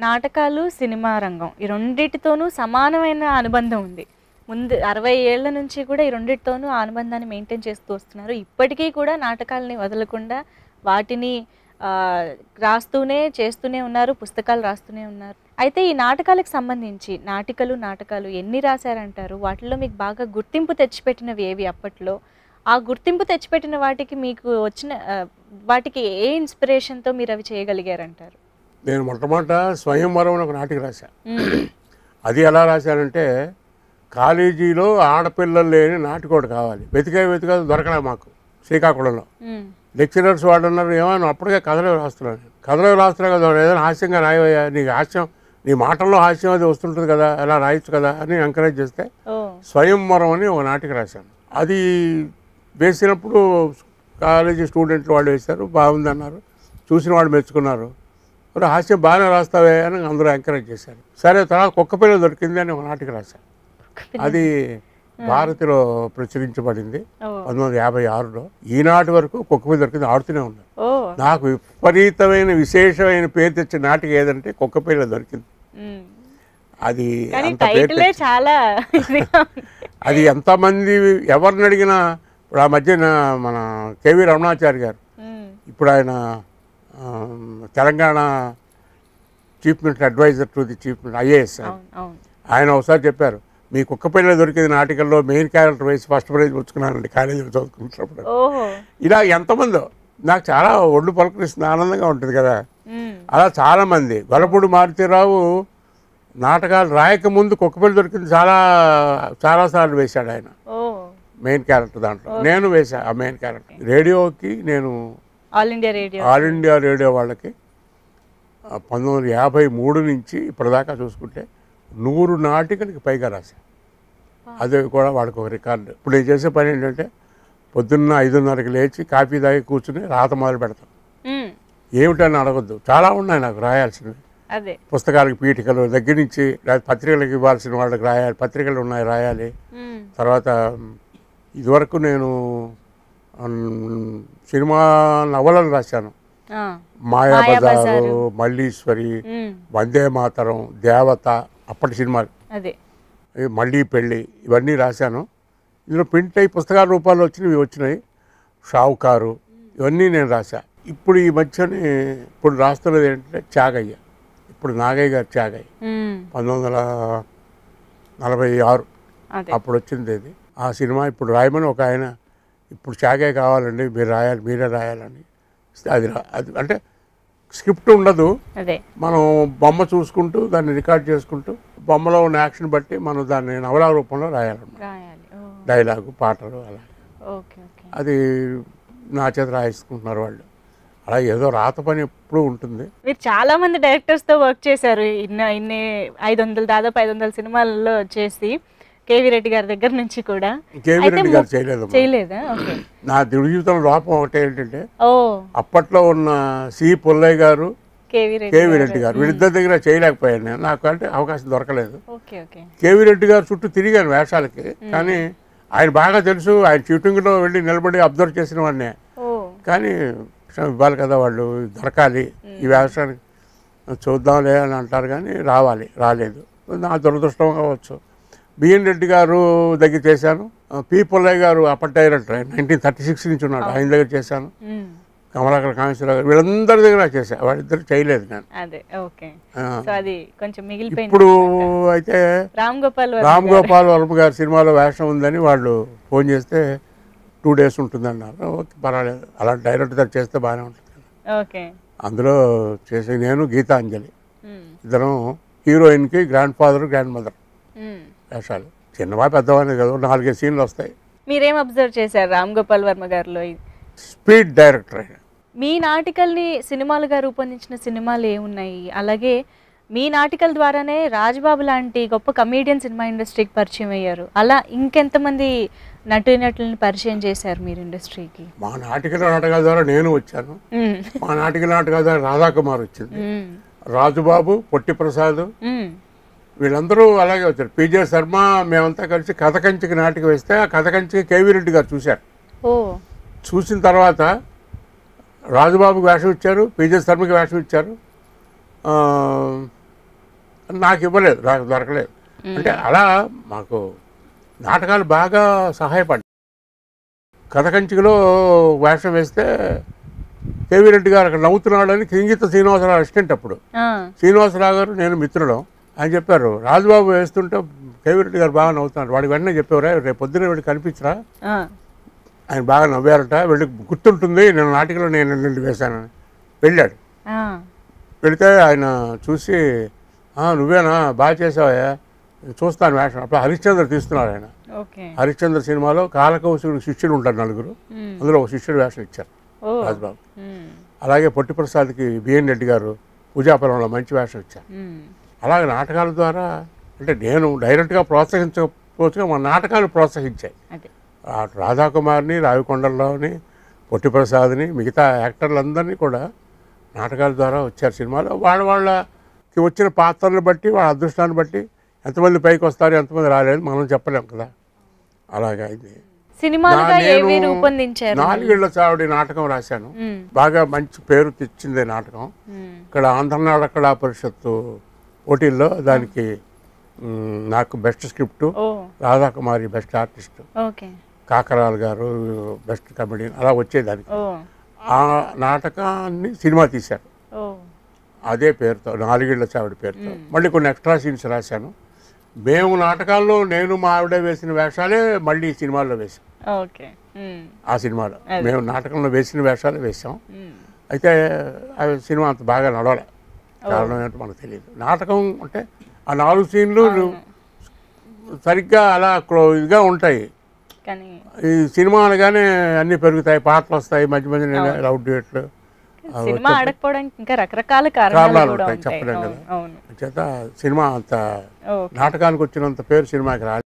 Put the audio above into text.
నాటకాలు సినిమా రంగం ఈ రెండిటితోనూ సమానమైన అనుబంధం ఉంది ముందు అరవై ఏళ్ల నుంచి కూడా ఈ రెండిటితోనూ ఆ అనుబంధాన్ని మెయింటైన్ చేస్తూ వస్తున్నారు ఇప్పటికీ కూడా నాటకాలని వదలకుండా వాటిని ఆ, రాస్తూనే చేస్తూనే ఉన్నారు పుస్తకాలు రాస్తూనే ఉన్నారు అయితే ఈ నాటకాలకు సంబంధించి నాటికలు నాటకాలు ఎన్ని రాశారంటారు వాటిలో మీకు బాగా గుర్తింపు తెచ్చిపెట్టినవి ఏవి అప్పట్లో ఆ గుర్తింపు తెచ్చిపెట్టిన వాటికి మీకు వచ్చిన ఆ, వాటికి ఏ ఇన్స్పిరేషన్తో మీరు అవి చేయగలిగారంటారు నేను మొట్టమొదట స్వయంవరం అని ఒక నాటిక రాశా మ్మ్. అది ఎలా రాశానంటే కాలేజీలో ఆడపిల్లలు లేని నాటికోడు కావాలి వెతికే వెతికే దొరకలే మాకు శ్రీకాకుళంలో మ్మ్. లెక్చరర్స్ వాళ్ళు అన్నారు ఏమో అప్పటికే కథలో రాస్తున్నాను కథలో రాస్తున్నా కదా ఏదైనా హాస్యంగా రాయవయ్యా నీకు హాస్యం నీ మాటల్లో హాస్యం అది వస్తుంటుంది కదా ఎలా రాయొచ్చు కదా అని ఎంకరేజ్ చేస్తే ఓ స్వయంవరం అని ఒక నాటిక రాశాను అది వేసినప్పుడు కాలేజీ స్టూడెంట్లు వాళ్ళు వేశారు బాగుందన్నారు చూసిన వాళ్ళు మెచ్చుకున్నారు మరి హాస్యం బాగానే రాస్తావే అని అందరూ ఎంకరేజ్ చేశారు సరే తర్వాత కుక్క పిల్ల దొరికింది అని ఒక నాటిక రాశాను అది భారతిలో ప్రచురించబడింది ఓ పంతొమ్మిది వందల యాభై ఆరులో ఈనాటి వరకు కుక్క పిల్ల దొరికింది ఆడుతూనే ఉన్నారు ఓ నాకు విపరీతమైన విశేషమైన పేరు తెచ్చే నాటిక ఏదంటే కుక్క పిల్ల దొరికింది మ్మ్. అది కానీ అంత పేరు టైటిలే తెచ్చి- చాలా ఇదిగా ఉంది. అది ఎంతమంది ఎవరిని అడిగినా ఇప్పుడు ఆ మధ్యన మన కేవీ రమణాచారి గారు మ్మ్. ఇప్పుడు ఆయన ఆ, Telangana chief minister advisor to the chief minister IAS అవును అవును ఆయన ఒకసారి చెప్పారు మీ కుక్క పిల్ల దొరికింది నాటికల్లో మెయిన్ క్యారెక్టర్ వేసి ఫస్ట్ ప్రైజ్ పుచ్చుకున్నానండి కాలేజీలో చదువుకుంటున్నప్పుడు ఓహో ఇలా ఎంతమందో నాకు చాలా ఒళ్ళు పలకరిస్తుంది ఆనందంగా ఉంటుంది కదా మ్మ్. అలా చాలామంది గొల్లపూడి మారుతీరావు నాటకాలు రాయకముందు కుక్కపిల్ల దొరికింది చాలా చాలాసార్లు వేశాడు ఆయన ఓ మెయిన్ క్యారెక్టర్ దాంట్లో నేను వేసా ఆ మెయిన్ క్యారెక్టర్ రేడియోకి నేను All India Radio All India Radio వాళ్ళకి ఆ, పంతొమ్మిది వందల యాభై మూడు నుంచి ఇప్పటిదాకా చూసుకుంటే నూరు నాటికలకి పైగా రాశాను అది కూడా వాళ్ళకి ఒక రికార్డు ఇప్పుడు నేను చేసే పని ఏంటంటే పొద్దున్న ఐదున్నరకి లేచి కాఫీ తాగి కూర్చుని రాత మొదలు పెడతాను మ్మ్. ఏమిటని అడగొద్దు చాలా ఉన్నాయి నాకు రాయాల్సినవి అదే పుస్తకాలకు పీఠికలు దగ్గర నుంచి లేదా పత్రికలకు ఇవ్వాల్సిన వాళ్ళకి రాయాలి పత్రికలు ఉన్నాయి రాయాలి మ్మ్. తర్వాత మ్, ఇదివరకు నేను మ్, సినిమా నవలలు రాశాను ఆ. మాయాబజారు మాయాబజారు. మల్లీశ్వరి మ్మ్. వందే మాతరం దేవత అప్పటి సినిమాలు అదే ఈ మళ్ళీ పెళ్ళి ఇవన్నీ రాశాను ఇందులో ప్రింట్ అయ్యి పుస్తకాల రూపాల్లో వచ్చినవి వచ్చినాయి షావుకారు ఇవన్నీ నేను రాశా ఇప్పుడు ఈ మధ్యనే ఇప్పుడు రాస్తున్నది ఏంటంటే త్యాగయ్య ఇప్పుడు నాగయ్య గారు త్యాగయ్య మ్మ్. పంతొమ్మిది వందల నలభై ఆరు అదే అప్పుడు వచ్చింది ఇది ఆ సినిమా ఇప్పుడు రాయమని ఒక ఆయన ఇప్పుడు చాగే కావాలండి మీరు రాయాలి మీరే రాయాలని ఇస్తే అది రా- అది అంటే స్క్రిప్ట్ ఉండదు అదే మనం బొమ్మ చూసుకుంటూ దాన్ని రికార్డ్ చేసుకుంటూ బొమ్మలో ఉన్న యాక్షన్ బట్టి మనం దాన్ని నవలా రూపంలో రాయాలన్నమాట రాయాలి ఓ డైలాగు పాటలు అలా ఓకే ఓకే అది నా చేత రాయించుకుంటున్నారు వాళ్ళు అలా ఏదో రాత పని ఎప్పుడూ ఉంటుంది మీరు చాలా మంది డైరెక్టర్స్ తో వర్క్ చేశారు ఇన్ని ఇన్ని ఐదు వందలు దాదాపు ఐదు వందల సినిమాలలో చేసి కేవీ రెడ్డి గారి దగ్గర నుంచి కూడా కేవీ అయితే రెడ్డి గారు ము- చేయలేదు చేయలేదా ఓకే నా దివ్య జీవితంలో లోపం ఒకటి ఏంటంటే ఓ అప్పట్లో ఉన్న సి పుల్లయ్య గారు కేవీ రెడ్డి కేవీ రెడ్డి గారు వీళ్ళిద్దరి దగ్గర చేయలేకపోయాను నేను నాకు అంటే అవకాశం దొరకలేదు ఓకే ఓకే కేవీ రెడ్డి గారు చుట్టూ తిరిగాను వేషాలకి కానీ ఆయన బాగా తెలుసు ఆయన షూటింగ్లో వెళ్ళి నిలబడి అబ్జర్వ్ చేసిన వాడినే ఓ కానీ క్షమ ఇవ్వాలి కదా వాళ్ళు దొరకాలి ఈ వేషానికి చూద్దాంలే అని అంటారు కానీ రావాలి రాలేదు నా దురదృష్టం కావచ్చు బిఎన్ రెడ్డి గారు దగ్గర చేశాను పి పుల్లయ్య గారు అప్పటి డైరెక్టర్ నైన్టీన్ థర్టీ సిక్స్ నుంచి ఉన్నాడు ఆయన దగ్గర చేశాను మ్మ్. కమలాకర్ కామేశ్వరరావు గారు వీళ్ళందరి దగ్గర చేశాను వాళ్ళిద్దరు చేయలేదు నేను అదే ఓకే ఆ, సో అది కొంచెం మిగిలిపోయింది ఇప్పుడు అయితే రామ్ గోపాల్ వర్మ రామ్ గారు. గోపాల్ వర్మ గారి సినిమాలో వేషం ఉందని వాళ్ళు ఫోన్ చేస్తే టూ డేస్ ఉంటుందన్నారు ఓకే పర్వాలేదు అలాంటి డైరెక్టర్ చేస్తే బాగానే ఉంటుంది ఓకే అందులో చేసే నేను గీతాంజలి మ్మ్. ఇద్దరం హీరోయిన్కి గ్రాండ్ ఫాదర్ గ్రాండ్ మదర్ మ్మ్. వేషాలు చిన్నవా పెద్దవానే కదా నాలుగైదు సీన్లు వస్తాయి మీరేం అబ్జర్వ్ చేశారు రామ్ గోపాల్ వర్మ గారిలో ఇది? స్పీడ్ డైరెక్టర్ ఆయన మీ నాటికల్ని సినిమాలుగా రూపొందించిన సినిమాలు ఏమున్నాయి అలాగే మీ నాటికల ద్వారానే రాజ్బాబు లాంటి గొప్ప కమేడియన్ సినిమా ఇండస్ట్రీకి పరిచయం అయ్యారు అలా ఇంకెంతమంది నటీనటులను పరిచయం చేశారు మీరు ఇండస్ట్రీకి మా నాటికల నాటకాల ద్వారా నేను వచ్చాను మా నాటిక నాటకాల ద్వారా రాధాకుమార్ వచ్చింది రాజుబాబు పొట్టి ప్రసాద్ వీళ్ళందరూ అలాగే వచ్చారు పీజే శర్మ మేమంతా కలిసి కథ కంచికి నాటిక వేస్తే ఆ కథ కంచికి కేవీ రెడ్డి గారు చూశారు ఓ చూసిన తర్వాత రాజుబాబుకి వేషం ఇచ్చారు పీజే శర్మకి వేషం ఇచ్చారు ఆ, నాకు ఇవ్వలేదు నాకు దొరకలేదు అంటే అలా మాకు నాటకాలు బాగా సహాయపడ్డాయి కథకంచికలో వేషం వేస్తే కేవీ రెడ్డి గారు అక్కడ నవ్వుతున్నాడని కింగిత శ్రీనివాసరావు అసిస్టెంట్ అప్పుడు ఆ, శ్రీనివాసరావు గారు నేను మిత్రులం ఆయన చెప్పారు రాజుబాబు వేస్తుంటే కేవీ రెడ్డి గారు బాగా నవ్వుతున్నాడు వాడికి వెంటనే చెప్పేవారా రేపు పొద్దున వీడికి కనిపించరా ఆ, ఆయన బాగా నవ్వారట వీళ్ళకి గుర్తుంటుంది నేను నాటికలో నేను నిండి వేశానని వెళ్ళాడు ఆ, వెళితే ఆయన చూసి "ఆ, నువ్వేనా బాగా చేసావయ్యా చూస్తాను వేషం అప్పుడు హరిశ్చంద్ర తీస్తున్నారు ఆయన ఓకే హరిశ్చంద్ర సినిమాలో కాలకౌశుడు శిష్యుడు ఉంటారు నలుగురు ఉమ్, అందులో ఒక శిష్యుడు వేషం ఇచ్చారు ఓ రాజుబాబు ఉమ్, అలాగే పొట్టి ప్రసాద్కి బిఎన్ రెడ్డి గారు పూజాపురంలో మంచి వేషం ఇచ్చారు ఉమ్, అలాగే నాటకాల ద్వారా అంటే నేను డైరెక్ట్గా ప్రోత్సహించకపోతే మా నాటకాలు ప్రోత్సహించాయి అదే ఆ రాధాకుమార్ని రావికొండలరావుని పొట్టి ప్రసాద్ని మిగతా యాక్టర్లందరినీ కూడా నాటకాల ద్వారా వచ్చారు సినిమాలో వాళ్ళ వాళ్ళకి వచ్చిన పాత్రలను బట్టి వాళ్ళ అదృష్టాన్ని బట్టి ఎంతమంది పైకి వస్తారు ఎంతమంది రాలేదు మనం చెప్పలేం కదా అలాగా ఇది సినిమాలుగా నా- ఏవి నేను రూపొందించారు నాలుగేళ్ల చావిడి నాటకం రాశాను ఉమ్, బాగా మంచి పేరు తెచ్చింది నాటకం ఉమ్, ఇక్కడ ఆంధ్రనాడ కళా పరిషత్తు పోటీల్లో దానికి మ్, నాకు బెస్ట్ స్క్రిప్టు ఓ Radhakumari best artist okay Kakarala గారు బెస్ట్ కమెడియన్ అలా వచ్చేదానికి ఓ ఆ నాటకాన్ని సినిమా తీశారు ఓ అదే పేరుతో నాలుగేళ్ల చావిడి పేరుతో మళ్ళీ కొన్ని ఎక్స్ట్రా సీన్స్ రాశాను మేము నాటకాల్లో నేను మా ఆవిడ వేసిన వేషాలే మళ్ళీ ఈ సినిమాల్లో వేసాం ఓకే ఉమ్, ఆ సినిమాలో అదే. మేము నాటకంలో వేసిన వేషాలు వేసాం ఉమ్, అయితే ఆ సినిమా అంత బాగా నడవలే కారణం ఏంటో మనకు తెలియదు నాటకం అంటే ఆ నాలుగు సీన్లు సరిగ్గా అలా క్లో- ఇదిగా ఉంటాయి కానీ ఈ సినిమా అనగానే అన్నీ పెరుగుతాయి పాటలు వస్తాయి మధ్య మధ్య లవ్ డ్యూట్లు సినిమా ఆడకపోవడానికి ఇంకా రకరకాల కారణాలు కారణాలు కూడా ఉంటాయి, ఉంటాయి చెప్పలేం అవును కదా. అవును చేత సినిమా అంత ఓకే నాటకానికి వచ్చినంత పేరు సినిమాకి రాలేదు